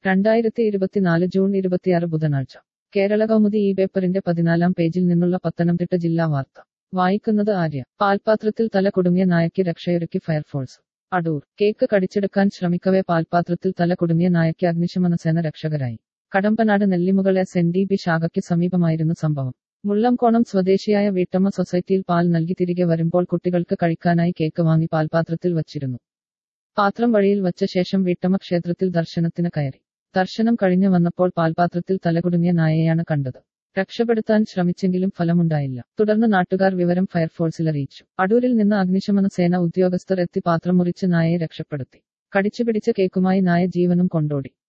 രണ്ടായിരത്തി ഇരുപത്തിനാല് ജൂൺ ഇരുപത്തിയാറ് ബുധനാഴ്ച കേരള കൗമുദി ഈ പേപ്പറിന്റെ പതിനാലാം പേജിൽ നിന്നുള്ള പത്തനംതിട്ട ജില്ലാ വാർത്ത വായിക്കുന്നത് ആര്യ പാൽപാത്രത്തിൽ തല കുടുങ്ങിയ നായയ്ക്ക് രക്ഷയൊരുക്കി ഫയർഫോഴ്സ് അടൂർ കേക്ക് കടിച്ചെടുക്കാൻ ശ്രമിക്കവേ പാൽപാത്രത്തിൽ തല കുടുങ്ങിയ നായയ്ക്ക് അഗ്നിശമന സേന രക്ഷകരായി Kadampanad Nellimukal S N D B ശാഖയ്ക്ക് സമീപമായിരുന്നു സംഭവം മുള്ളംകോണം സ്വദേശിയായ വീട്ടമ്മ സൊസൈറ്റിയിൽ പാൽ നൽകി തിരികെ വരുമ്പോൾ കുട്ടികൾക്ക് കഴിക്കാനായി കേക്ക് വാങ്ങി പാൽപാത്രത്തിൽ വച്ചിരുന്നു പാത്രം വഴിയിൽ വച്ച ശേഷം വീട്ടമ്മ ക്ഷേത്രത്തിൽ ദർശനത്തിന് കയറി ദർശനം കഴിഞ്ഞു വന്നപ്പോൾ പാൽപാത്രത്തിൽ തലകുടുങ്ങിയ നായയാണ് കണ്ടത് രക്ഷപ്പെടുത്താൻ ശ്രമിച്ചെങ്കിലും ഫലമുണ്ടായില്ല തുടർന്ന് നാട്ടുകാർ വിവരം ഫയർഫോഴ്സിൽ അറിയിച്ചു അടൂരിൽ നിന്ന് അഗ്നിശമന സേന ഉദ്യോഗസ്ഥർ എത്തി പാത്രം മുറിച്ച് നായയെ രക്ഷപ്പെടുത്തി കടിച്ചുപിടിച്ച കേക്കുമായി നായ ജീവനും കൊണ്ടോടി